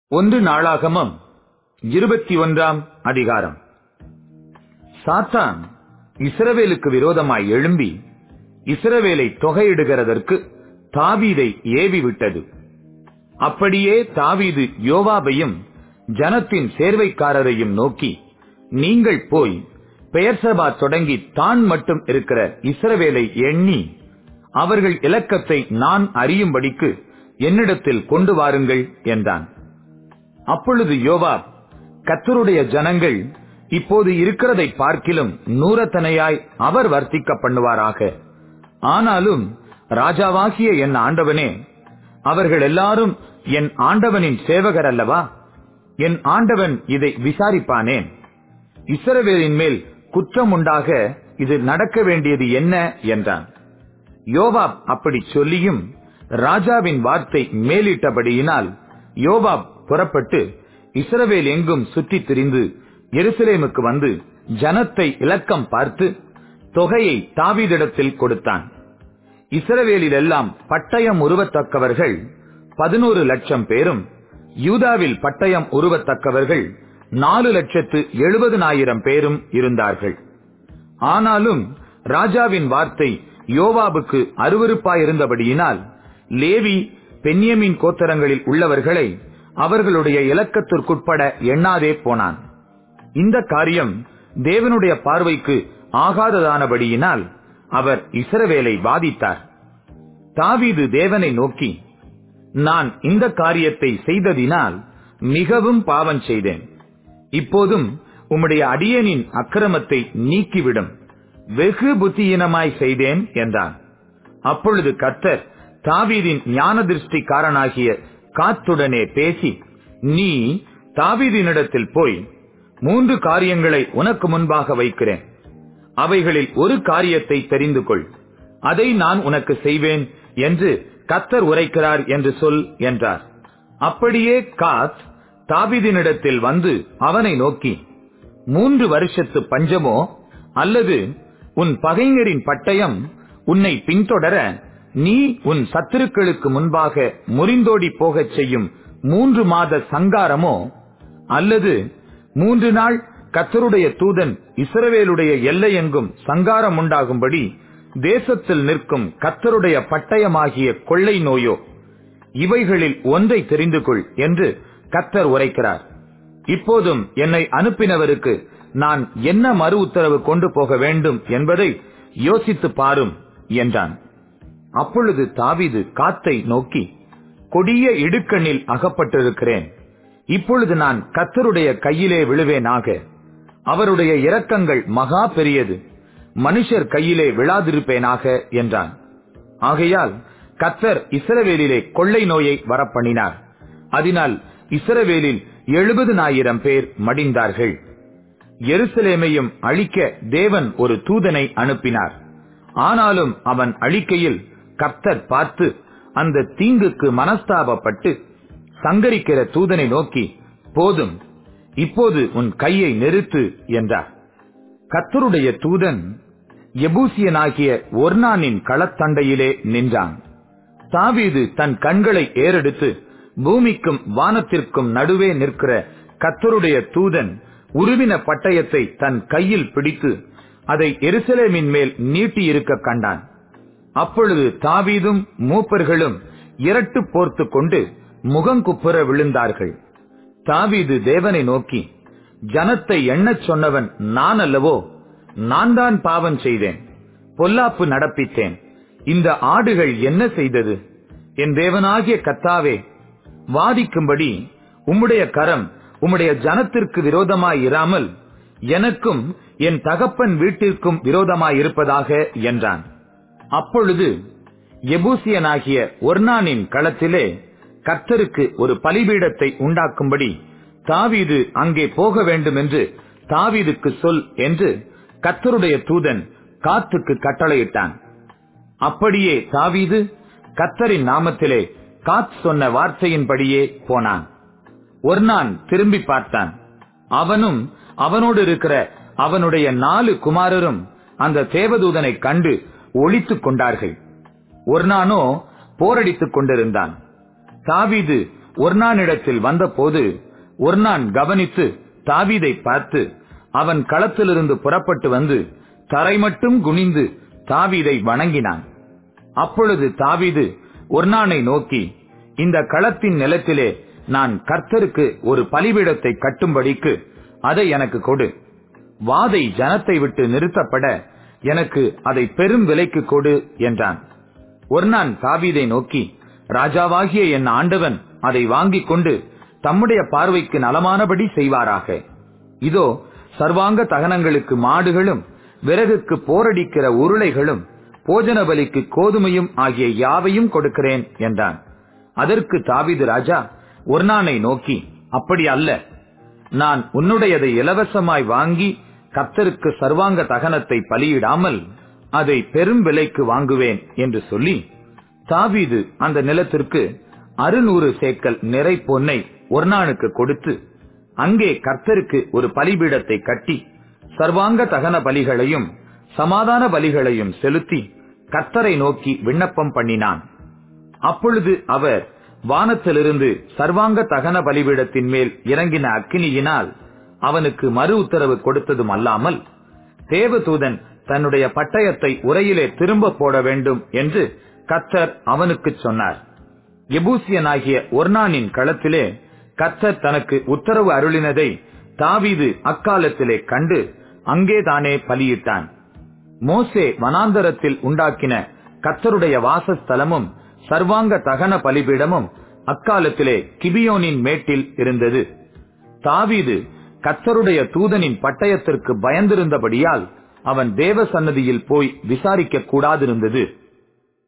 ஒன்று நாளாகமம் இருபத்தி ஒன்றாம் அதிகாரம் சாத்தான் இஸ்ரவேலுக்கு விரோதமாய் எழும்பி இஸ்ரவேலை தொகையிடுகிறதற்கு தாவீதை ஏவி விட்டது அப்படியே தாவீது யோவாபையும் ஜனத்தின் சேர்வைக்காரரையும் நோக்கி நீங்கள் போய் பெயர்சபா தொடங்கி தான் மட்டும் இருக்கிற இஸ்ரவேலை எண்ணி அவர்கள் இலக்கத்தை நான் அறியும்படிக்கு என்னிடத்தில் கொண்டு வாருங்கள் என்றான் அப்பொழுது யோவாப் கத்தருடைய ஜனங்கள் இப்போது இருக்கிறதை பார்க்கிலும் நூறத்தனையாய் அவர் வர்த்திக்க பண்ணுவாராக ஆனாலும் ராஜாவாகிய என் ஆண்டவனே அவர்கள் எல்லாரும் என் ஆண்டவனின் சேவகர் அல்லவா என் ஆண்டவன் இதை விசாரிப்பானேன் இஸ்ரவேலின் மேல் குற்றம் உண்டாக இது நடக்க வேண்டியது என்ன என்றான் யோவாப் அப்படி சொல்லியும் ராஜாவின் வார்த்தை மேலிட்டபடியினால் யோவாப் புறப்பட்டு இஸ்ரவேல் எங்கும் சுற்றித் திரிந்து எருசலேமுக்கு வந்து ஜனத்தை இலக்கம் பார்த்து தொகையை தாவீதிடத்தில் கொடுத்தான் இஸ்ரவேலிலெல்லாம் பட்டயம் உருவத்தக்கவர்கள் பதினோரு லட்சம் பேரும் யூதாவில் பட்டயம் உருவத்தக்கவர்கள் நாலு லட்சத்து எழுபதுனாயிரம் பேரும் இருந்தார்கள் ஆனாலும் ராஜாவின் வார்த்தை யோவாபுக்கு அருவருப்பாயிருந்தபடியினால் லேவி பென்யமின் கோத்தரங்களில் உள்ளவர்களை அவர்களுடைய இலக்கத்திற்குட்பட எண்ணாதே போனான் இந்த காரியம் தேவனுடைய பார்வைக்கு ஆகாததானபடியினால் அவர் இஸ்ரவேலை வாதித்தார் தாவீது தேவனை நோக்கி நான் இந்த காரியத்தை செய்ததினால் மிகவும் பாவம் செய்தேன் இப்போதும் உம்முடைய அடியனின் அக்கிரமத்தை நீக்கிவிடும் வெகு புத்தியினமாய் செய்தேன் என்றான் அப்பொழுது கர்த்தர் தாவீதின் ஞான திருஷ்டிக்காரனாகிய காத்துடனே பேசி நீ தாவீதினிடத்தில் போய் மூன்று காரியங்களை உனக்கு முன்பாக வைக்கிறேன் அவைகளில் ஒரு காரியத்தை தெரிந்து கொள் அதை நான் உனக்கு செய்வேன் என்று கத்தர் உரைக்கிறார் என்று சொல் என்றார் அப்படியே காத் தாவிதினிடத்தில் வந்து அவனை நோக்கி மூன்று வருஷத்து பஞ்சமோ அல்லது உன் பகைஞரின் பட்டயம் உன்னை பின்தொடர நீ உன் சத்துருக்களுக்கு முன்பாக முறிந்தோடி போகச் செய்யும் மூன்று மாத சங்காரமோ அல்லது மூன்று நாள் கத்தருடைய தூதன் இஸ்ரவேலுடைய எல்லையெங்கும் சங்காரம் உண்டாகும்படி தேசத்தில் நிற்கும் கத்தருடைய பட்டயமாகிய கொள்ளை நோயோ இவைகளில் ஒன்றை தெரிந்து கொள் என்று கத்தர் உரைக்கிறார் இப்போதும் என்னை அனுப்பினவருக்கு நான் என்ன மறு உத்தரவு கொண்டு போக வேண்டும் என்பதை யோசித்து பாரும் என்றான் அப்பொழுது தாவிது காத்தை நோக்கி கொடிய இடுக்கண்ணில் அகப்பட்டிருக்கிறேன் இப்பொழுது நான் கத்தருடைய கையிலே விழுவேனாக அவருடைய இரக்கங்கள் மகா பெரியது மனுஷர் கையிலே விழாதிருப்பேனாக என்றான் ஆகையால் கத்தர் இஸ்ரவேலிலே கொள்ளை நோயை வரப்பண்ணினார் அதனால் இஸ்ரவேலில் எழுபதுனாயிரம் பேர் மடிந்தார்கள் எருசலேமையும் அழிக்க தேவன் ஒரு தூதனை அனுப்பினார் ஆனாலும் அவன் அழிக்கையில் கர்த்தர் பார்த்து அந்த தீங்குக்கு மனஸ்தாபப்பட்டு சங்கரிக்கிற தூதனை நோக்கி போதும் இப்போது உன் கையை நிறுத்து என்றார் கத்தருடைய தூதன் எபூசியனாகிய ஒர்னானின் களத்தண்டையிலே நின்றான் தாவீது தன் கண்களை ஏறெடுத்து பூமிக்கும் வானத்திற்கும் நடுவே நிற்கிற கத்தருடைய தூதன் உருவின பட்டயத்தை தன் கையில் பிடித்து அதை எருசலேமின் மேல் நீட்டியிருக்க கண்டான் அப்பொழுது தாவீதும் மூப்பர்களும் இரட்டு போர்த்து கொண்டு முகங்குப்புற விழுந்தார்கள் தாவீது தேவனை நோக்கி ஜனத்தை எண்ணச் சொன்னவன் நான் அல்லவோ நான் தான் பாவம் செய்தேன் பொல்லாப்பு நடப்பித்தேன் இந்த ஆடுகள் என்ன செய்தது என் தேவனாகிய கத்தாவே வாதிக்கும்படி உம்முடைய கரம் உம்முடைய ஜனத்திற்கு விரோதமாய் இராமல் எனக்கும் என் தகப்பன் வீட்டிற்கும் விரோதமாய் இருப்பதாக என்றான் அப்பொழுது எபூசியனாகிய ஒர்னானின் களத்திலே கர்த்தருக்கு ஒரு பலிபீடத்தை உண்டாக்கும்படி தாவீது அங்கே போக வேண்டும் என்று தாவீதுக்கு சொல் என்று கத்தருடைய தூதன் காத்துக்கு கட்டளையிட்டான் அப்படியே தாவீது கத்தரின் நாமத்திலே காத் சொன்ன வார்த்தையின்படியே போனான் ஒர்னான் திரும்பி பார்த்தான் அவனும் அவனோடு இருக்கிற அவனுடைய நாலு குமாரரும் அந்த தேவதூதனை கண்டு ஒழித்துக் கொண்டார்கள் ஒர்னானோ போரடித்துக் கொண்டிருந்தான் தாவீது ஒர்னானிடத்தில் வந்தபோது ஒர்னான் கவனித்து தாவீதை பார்த்து அவன் களத்திலிருந்து புறப்பட்டு வந்து தரை மட்டும் குனிந்து தாவீதை வணங்கினான் அப்பொழுது தாவீது ஒர்னானை நோக்கி இந்த களத்தின் நிலத்திலே நான் கர்த்தருக்கு ஒரு பலிபீடத்தை கட்டும்படிக்கு அதை எனக்கு கொடு வாதை ஜனத்தை விட்டு நிறுத்தப்பட எனக்கு அதை பெரும் விலைக்கு கொடு என்றான் ஒர்னான் தாவீதை நோக்கி ராஜாவாகிய என் ஆண்டவன் அதை வாங்கிக் கொண்டு தம்முடைய பார்வைக்கு நலமானபடி செய்வாராக இதோ சர்வாங்க தகனங்களுக்கு மாடுகளும் விறகுக்கு போரடிக்கிற உருளைகளும் போஜன பலிக்கு கோதுமையும் ஆகிய யாவையும் கொடுக்கிறேன் என்றான் அதற்கு தாவீது ராஜா ஒர்னானை நோக்கி அப்படி அல்ல நான் உன்னுடையதை இலவசமாய் வாங்கி கத்தருக்கு சர்வாங்க தகனத்தை பலியிடாமல் அதை பெரும் விலைக்கு வாங்குவேன் என்று சொல்லி தாவீது அந்த நிலத்திற்கு அறுநூறு சேக்கல் நிறை பொன்னை ஒர்னானுக்கு கொடுத்து அங்கே கர்த்தருக்கு ஒரு பலிபீடத்தை கட்டி சர்வாங்க தகன பலிகளையும் சமாதான பலிகளையும் செலுத்தி கர்த்தரை நோக்கி விண்ணப்பம் பண்ணினான் அப்பொழுது அவர் வானத்திலிருந்து சர்வாங்க தகன பலிபீடத்தின் மேல் இறங்கின அக்கினியினால் அவனுக்கு மறு உத்தரவு கொடுத்ததும் அல்லாமல் தேவதூதன் தன்னுடைய பட்டயத்தை உரையிலே திரும்ப போட வேண்டும் என்று கத்தர் அவனுக்கு சொன்னார் எபூசியனாகிய ஒர்னானின் களத்திலே கத்தர் தனக்கு உத்தரவு அருளினதை தாவீது அக்காலத்திலே கண்டு அங்கே தானே பலியிட்டான் மோசே வனாந்தரத்தில் உண்டாக்கின கத்தருடைய வாசஸ்தலமும் சர்வாங்க தகன பலிபீடமும் அக்காலத்திலே கிபியோனின் மேட்டில் இருந்தது தாவீது கத்தருடைய தூதனின் பட்டயத்திற்கு பயந்திருந்தபடியால் அவன் தேவ சன்னதியில் போய் விசாரிக்க கூடாதிருந்தது